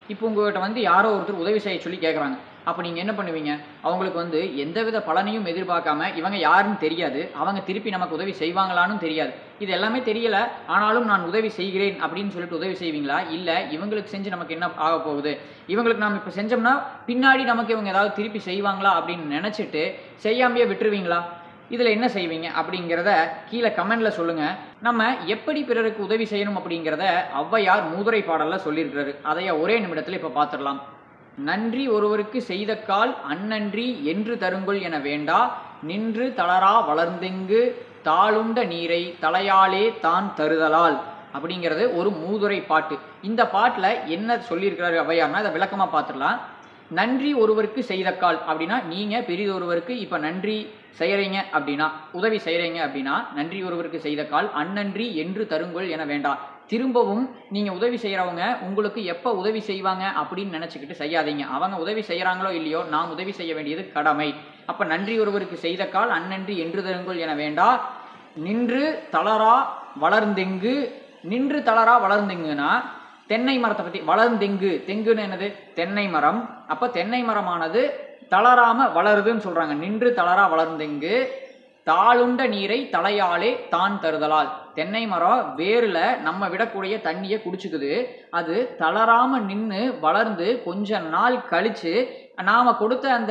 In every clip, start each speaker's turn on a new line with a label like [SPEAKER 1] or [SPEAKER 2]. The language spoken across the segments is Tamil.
[SPEAKER 1] இப்போ உங்ககிட்ட வந்து யாரோ ஒருத்தர் உதவி செய்ய சொல்லி கேட்குறாங்க அப்போ நீங்கள் என்ன பண்ணுவீங்க அவங்களுக்கு வந்து எந்தவித பலனையும் எதிர்பார்க்காம இவங்க யாருன்னு தெரியாது அவங்க திருப்பி நமக்கு உதவி செய்வாங்களான்னு தெரியாது இது எல்லாமே தெரியல ஆனாலும் நான் உதவி செய்கிறேன் அப்படின்னு சொல்லிட்டு உதவி செய்வீங்களா இல்லை இவங்களுக்கு செஞ்சு நமக்கு என்ன ஆக போகுது இவங்களுக்கு நாம் இப்போ செஞ்சோம்னா பின்னாடி நமக்கு இவங்க ஏதாவது திருப்பி செய்வாங்களா அப்படின்னு நினச்சிட்டு செய்யாமையே விட்டுருவீங்களா இதில் என்ன செய்வீங்க அப்படிங்கிறத கீழே கமெண்ட்ல சொல்லுங்க நம்ம எப்படி பிறருக்கு உதவி செய்யணும் அப்படிங்கிறத ஔவையார் மூதுரை பாடல்ல சொல்லியிருக்கிறாரு அதைய ஒரே நிமிடத்தில் இப்போ பார்த்துடலாம் நன்றி ஒருவருக்கு செய்த கால் அந்நன்றி என்று தருங்கொள் என வேண்டா நின்று தளரா வளர்ந்தெங்கு தாளுண்ட நீரை தலையாலே தான் தருதலால் அப்படிங்கிறது ஒரு மூதுரை பாட்டு இந்த பாட்டில் என்ன சொல்லியிருக்கிறாரு ஔவையார்னா அதை விளக்கமாக பார்த்துடலாம் நன்றி ஒருவருக்கு செய்த கால் அப்படின்னா நீங்கள் பெரிதொருவருக்கு இப்போ நன்றி செய்கிறீங்க அப்படின்னா உதவி செய்கிறீங்க அப்படின்னா நன்றி ஒருவருக்கு செய்த கால் அந்நன்றி என்று தருங்கொள் என வேண்டாம் திரும்பவும் நீங்கள் உதவி செய்கிறவங்க உங்களுக்கு எப்போ உதவி செய்வாங்க அப்படின்னு நினச்சிக்கிட்டு செய்யாதீங்க அவங்க உதவி செய்கிறாங்களோ இல்லையோ நாம் உதவி செய்ய வேண்டியது கடமை அப்போ நன்றி ஒருவருக்கு செய்த கால் அந்நன்றி என்று தருங்கொள் என வேண்டா நின்று தளரா வளர்ந்தெங்கு நின்று தளரா வளர்ந்தெங்குனா தென்னை மரத்தை பற்றி வளர்ந்தெங்கு தெங்குன்னு என்னது தென்னை மரம் அப்போ தென்னை மரமானது தளராம வளருதுன்னு சொல்றாங்க நின்று தளரா வளர்ந்தெங்கு தாளுண்ட நீரை தலையாலே தான் தருதலால் தென்னை மரம் வேர்ல நம்ம விடக்கூடிய தண்ணியை குடிச்சுக்குது அது தளராம நின்று வளர்ந்து கொஞ்ச நாள் கழிச்சு நாம கொடுத்த அந்த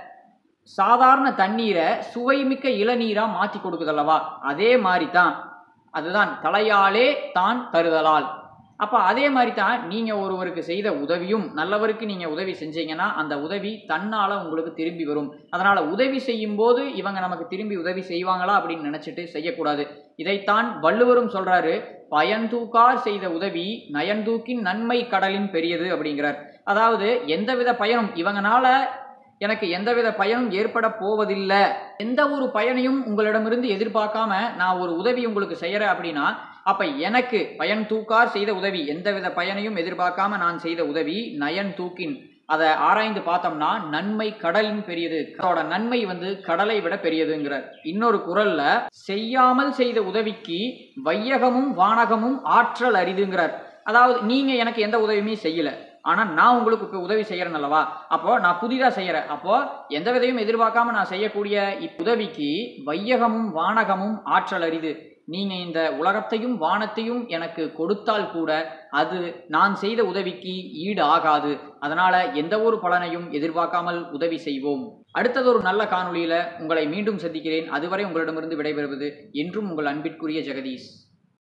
[SPEAKER 1] சாதாரண தண்ணீரை சுவைமிக்க இளநீரா மாற்றி கொடுக்குதல்லவா அதே மாதிரி தான் அதுதான் தலையாலே தான் தருதலால் அப்போ அதே மாதிரி தான் நீங்கள் ஒருவருக்கு செய்த உதவியும் நல்லவருக்கு நீங்கள் உதவி செஞ்சீங்கன்னா அந்த உதவி தன்னால் உங்களுக்கு திரும்பி வரும் அதனால் உதவி செய்யும் போது இவங்க நமக்கு திரும்பி உதவி செய்வாங்களா அப்படின்னு நினச்சிட்டு செய்யக்கூடாது இதைத்தான் வள்ளுவரும் சொல்கிறாரு பயன்தூக்கார் செய்த உதவி நயன்தூக்கின் நன்மை கடலின் பெரியது அப்படிங்கிறார் அதாவது எந்தவித பயனும் இவங்கனால எனக்கு எந்தவித பயனும் ஏற்பட போவதில்லை எந்த ஒரு பயனையும் உங்களிடமிருந்து எதிர்பார்க்காம நான் ஒரு உதவி உங்களுக்கு செய்யறேன் அப்படின்னா அப்ப எனக்கு பயன் தூக்கார் செய்த உதவி எந்தவித பயனையும் எதிர்பார்க்காம நான் செய்த உதவி நயன் தூக்கின் அதை ஆராய்ந்து பார்த்தோம்னா நன்மை கடலின் பெரியது அதோட நன்மை வந்து கடலை விட பெரியதுங்கிறார் இன்னொரு குரல்ல செய்யாமல் செய்த உதவிக்கு வையகமும் வானகமும் ஆற்றல் அரிதுங்கிறார் அதாவது நீங்க எனக்கு எந்த உதவியுமே செய்யல ஆனா நான் உங்களுக்கு இப்போ உதவி செய்யறேன் அல்லவா அப்போ நான் புதிதா செய்யறேன் அப்போ எந்த விதையும் எதிர்பார்க்காம நான் செய்யக்கூடிய இப்புதவிக்கு வையகமும் வானகமும் ஆற்றல் அரிது நீங்க இந்த உலகத்தையும் வானத்தையும் எனக்கு கொடுத்தால் கூட அது நான் செய்த உதவிக்கு ஈடு ஆகாது அதனால எந்த ஒரு பலனையும் எதிர்பார்க்காமல் உதவி செய்வோம் அடுத்ததொரு நல்ல காணொளியில உங்களை மீண்டும் சந்திக்கிறேன் அதுவரை உங்களிடமிருந்து விடைபெறுவது என்றும் உங்கள் அன்பிற்குரிய ஜெகதீஷ்